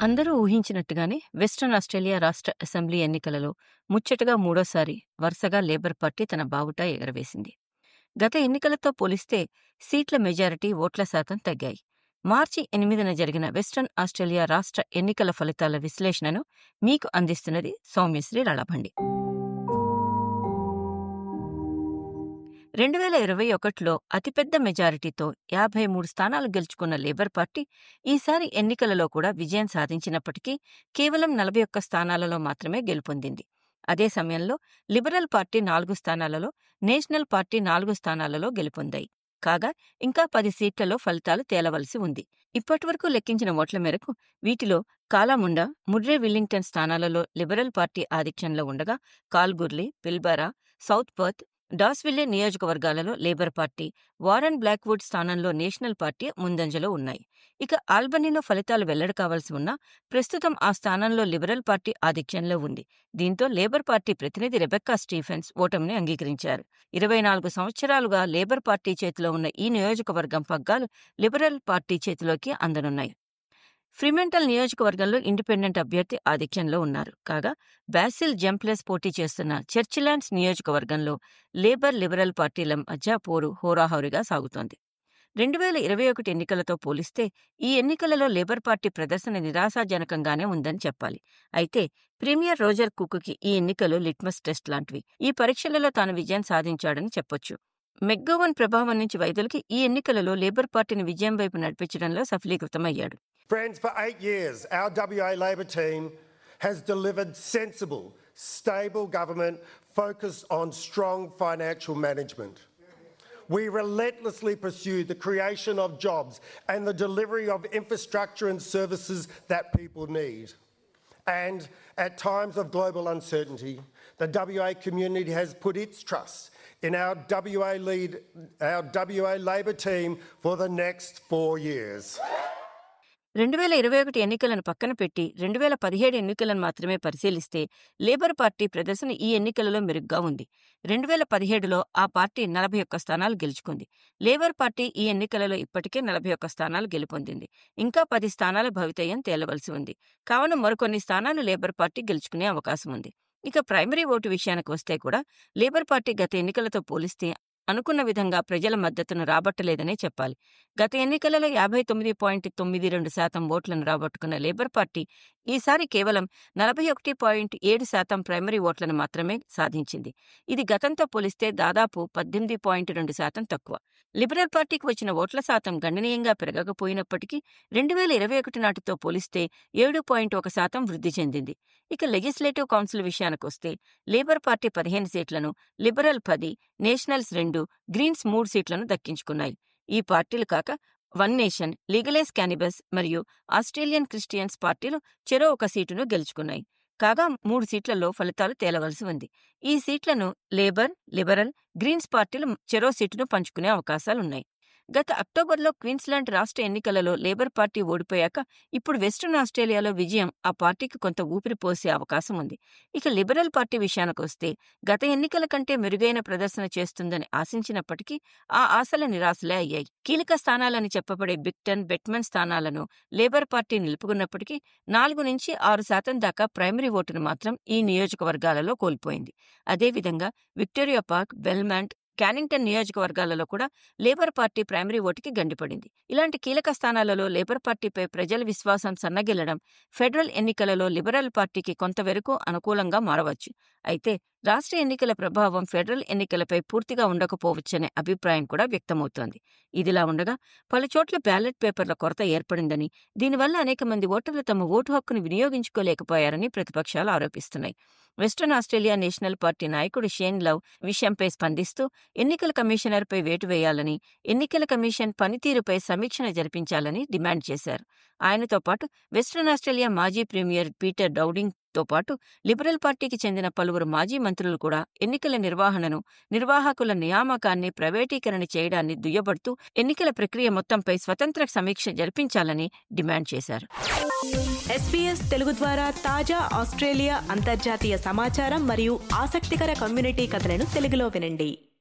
అందరూ ఊహించినట్టుగానే western Australia రాష్ట్ర అసెంబ్లీ ఎన్నికలలో ముచ్చటగా మూడోసారి వరుసగా లేబర్ పార్టీ తన బావుటా ఎగరవేసింది గత ఎన్నికలతో పోలిస్తే సీట్ల మెజారిటీ ఓట్ల శాతం తగ్గాయి మార్చి ఎనిమిదిన జరిగిన వెస్ట్రన్ ఆస్ట్రేలియా రాష్ట్ర ఎన్నికల ఫలితాల విశ్లేషణను మీకు అందిస్తున్నది సౌమ్యశ్రీ రళభండి రెండు వేల ఇరవై ఒకటిలో అతిపెద్ద మెజారిటీతో యాభై మూడు స్థానాలు గెలుచుకున్న లేబర్ పార్టీ ఈసారి ఎన్నికలలో కూడా విజయం సాధించినప్పటికీ కేవలం నలభై ఒక్క స్థానాలలో మాత్రమే గెలుపొందింది అదే సమయంలో లిబరల్ పార్టీ నాలుగు స్థానాలలో నేషనల్ పార్టీ నాలుగు స్థానాలలో గెలుపొందాయి కాగా ఇంకా పది సీట్లలో ఫలితాలు తేలవలసి ఉంది ఇప్పటివరకు లెక్కించిన ఓట్ల మేరకు వీటిలో కాలాముండా ముర్రే విల్లింగ్టన్ స్థానాలలో లిబరల్ పార్టీ ఆధిక్యంలో ఉండగా Kalgoorlie Pilbara south Perth Dawesville నియోజకవర్గాలలో లేబర్ పార్టీ వారన్ బ్లాక్వుడ్ స్థానంలో నేషనల్ పార్టీ ముందంజలో ఉన్నాయి ఇక ఆల్బనీలో ఫలితాలు వెల్లడి కావాల్సి ఉన్నా ప్రస్తుతం ఆ స్థానంలో లిబరల్ పార్టీ ఆధిక్యంలో ఉంది దీంతో లేబర్ పార్టీ ప్రతినిధి రెబెక్కా స్టీఫెన్స్ ఓటమిని అంగీకరించారు ఇరవై నాలుగు సంవత్సరాలుగా లేబర్ పార్టీ చేతిలో ఉన్న ఈ నియోజకవర్గం పగ్గాలు లిబరల్ పార్టీ చేతిలోకి అందనున్నాయి ఫ్రిమెంటల్ నియోజకవర్గంలో ఇండిపెండెంట్ అభ్యర్థి ఆధిక్యంలో ఉన్నారు కాగా బ్యాసిల్ జంప్లెస్ పోటీ చేస్తున్న చర్చిలాండ్స్ నియోజకవర్గంలో లేబర్ లిబరల్ పార్టీల మధ్య పోరు హోరాహోరీగా సాగుతోంది రెండు వేల ఇరవై ఒకటి ఎన్నికలతో పోలిస్తే ఈ ఎన్నికలలో లేబర్ పార్టీ ప్రదర్శన నిరాశాజనకంగానే ఉందని చెప్పాలి అయితే ప్రీమియర్ రోజర్ కుక్కి ఈ ఎన్నికలు లిట్మస్ టెస్ట్ లాంటివి ఈ పరీక్షలలో తాను విజయం సాధించాడని చెప్పొచ్చు మెగ్గోవన్ ప్రభావం నుంచి వైదొలికి ఈ ఎన్నికలలో లేబర్ పార్టీని విజయం వైపు నడిపించడంలో సఫలీకృతమయ్యాడు Friends, for eight years, our WA Labor team has delivered sensible, stable government focused on strong financial management. We relentlessly pursue the creation of jobs and the delivery of infrastructure and services that people need. And at times of global uncertainty, the WA community has put its trust in our WA lead, our WA Labor team for the next four years. రెండు వేల ఇరవై ఒకటి ఎన్నికలను పక్కన పెట్టి రెండు వేల పదిహేడు ఎన్నికలను మాత్రమే పరిశీలిస్తే లేబర్ పార్టీ ప్రదర్శన ఈ ఎన్నికలలో మెరుగ్గా ఉంది రెండు వేల పదిహేడులో ఆ పార్టీ నలభై ఒక్క స్థానాలు గెలుచుకుంది లేబర్ పార్టీ ఈ ఎన్నికలలో ఇప్పటికే నలభై ఒక్క స్థానాలు గెలుపొందింది ఇంకా పది స్థానాల భవితయ్యం తేలవలసి ఉంది కావున మరికొన్ని స్థానాలు లేబర్ పార్టీ గెలుచుకునే అవకాశం ఉంది ఇక ప్రైమరీ ఓటు విషయానికి వస్తే కూడా లేబర్ పార్టీ గత ఎన్నికలతో పోలిస్తే అనుకున్న విధంగా ప్రజల మద్దతును రాబట్టలేదనే చెప్పాలి గత ఎన్నికలలో యాభై తొమ్మిది పాయింట్ తొమ్మిది రెండు శాతం ఓట్లను రాబట్టుకున్న లేబర్ పార్టీ ఈసారి కేవలం నలభై ఒకటి పాయింట్ ఏడు శాతం ప్రైమరీ ఓట్లను మాత్రమే సాధించింది ఇది గతంతో పోలిస్తే దాదాపు పద్దెనిమిది పాయింట్ రెండు శాతం తక్కువ లిబరల్ పార్టీకి వచ్చిన ఓట్ల శాతం గణనీయంగా పెరగకపోయినప్పటికీ రెండు వేల ఇరవై ఒకటి నాటితో పోలిస్తే ఏడు పాయింట్ ఒక శాతం వృద్ధి చెందింది ఇక లెజిస్లేటివ్ కౌన్సిల్ విషయానికొస్తే లేబర్ పార్టీ పదిహేను సీట్లను లిబరల్ పది నేషనల్స్ రెండు గ్రీన్స్ మూడు సీట్లను దక్కించుకున్నాయి ఈ పార్టీలు కాక వన్ నేషన్ లీగలైజ్ క్యానిబస్ మరియు ఆస్ట్రేలియన్ క్రిస్టియన్స్ పార్టీలు చెరో ఒక సీటును గెలుచుకున్నాయి కాగా మూడు సీట్లలో ఫలితాలు తేలవలసి ఉంది ఈ సీట్లను లేబర్ లిబరల్ గ్రీన్స్ పార్టీలు చెరో సీటును పంచుకునే అవకాశాలున్నాయి గత అక్టోబర్లో క్వీన్స్లాండ్ రాష్ట్ర ఎన్నికలలో లేబర్ పార్టీ ఓడిపోయాక ఇప్పుడు వెస్ట్రన్ ఆస్ట్రేలియాలో విజయం ఆ పార్టీకి కొంత ఊపిరి పోసే అవకాశం ఉంది ఇక లిబరల్ పార్టీ విషయానికొస్తే గత ఎన్నికల కంటే మెరుగైన ప్రదర్శన చేస్తుందని ఆశించినప్పటికీ ఆ ఆశల నిరాశలే అయ్యాయి కీలక స్థానాలని చెప్పబడే బిక్టన్ బెట్మన్ స్థానాలను లేబర్ పార్టీ నిలుపుకున్నప్పటికీ నాలుగు నుంచి ఆరు శాతం దాకా ప్రైమరీ ఓటును మాత్రం ఈ నియోజకవర్గాలలో కోల్పోయింది అదేవిధంగా విక్టోరియా పార్క్ బెల్మాంట్ క్యానింగ్టన్ నియోజకవర్గాలలో కూడా లేబర్ పార్టీ ప్రైమరీ ఓటుకి గండిపడింది ఇలాంటి కీలక స్థానాలలో లేబర్ పార్టీపై ప్రజల విశ్వాసం సన్నగిల్లడం ఫెడరల్ ఎన్నికలలో లిబరల్ పార్టీకి కొంతవరకు అనుకూలంగా మారవచ్చు అయితే రాష్ట్ర ఎన్నికల ప్రభావం ఫెడరల్ ఎన్నికలపై పూర్తిగా ఉండకపోవచ్చనే అభిప్రాయం కూడా వ్యక్తమవుతోంది ఇదిలా ఉండగా పలుచోట్ల బ్యాలెట్ పేపర్ల కొరత ఏర్పడిందని దీనివల్ల అనేక మంది ఓటర్లు తమ ఓటు హక్కును వినియోగించుకోలేకపోయారని ప్రతిపక్షాలు ఆరోపిస్తున్నాయి వెస్ట్రన్ ఆస్ట్రేలియా నేషనల్ పార్టీ నాయకుడు షేన్ లవ్ విషయంపై స్పందిస్తూ ఎన్నికల కమిషనర్పై వేటు వేయాలని ఎన్నికల కమిషన్ పనితీరుపై సమీక్షణ జరిపించాలని డిమాండ్ చేశారు ఆయనతో పాటు వెస్ట్రన్ ఆస్ట్రేలియా మాజీ ప్రీమియర్ పీటర్ డౌడింగ్ తో పాటు లిబరల్ పార్టీకి చెందిన పలువురు మాజీ మంత్రులు కూడా ఎన్నికల నిర్వహణను నిర్వాహకుల నియామకాన్ని ప్రైవేటీకరణ చేయడాన్ని దుయ్యబడుతూ ఎన్నికల ప్రక్రియ మొత్తంపై స్వతంత్ర సమీక్ష జరిపించాలని డిమాండ్ చేశారు ఎస్పీఎస్ తెలుగు ద్వారా తాజా ఆస్ట్రేలియా అంతర్జాతీయ సమాచారం మరియు ఆసక్తికర కమ్యూనిటీ కథలను తెలుగులో వినండి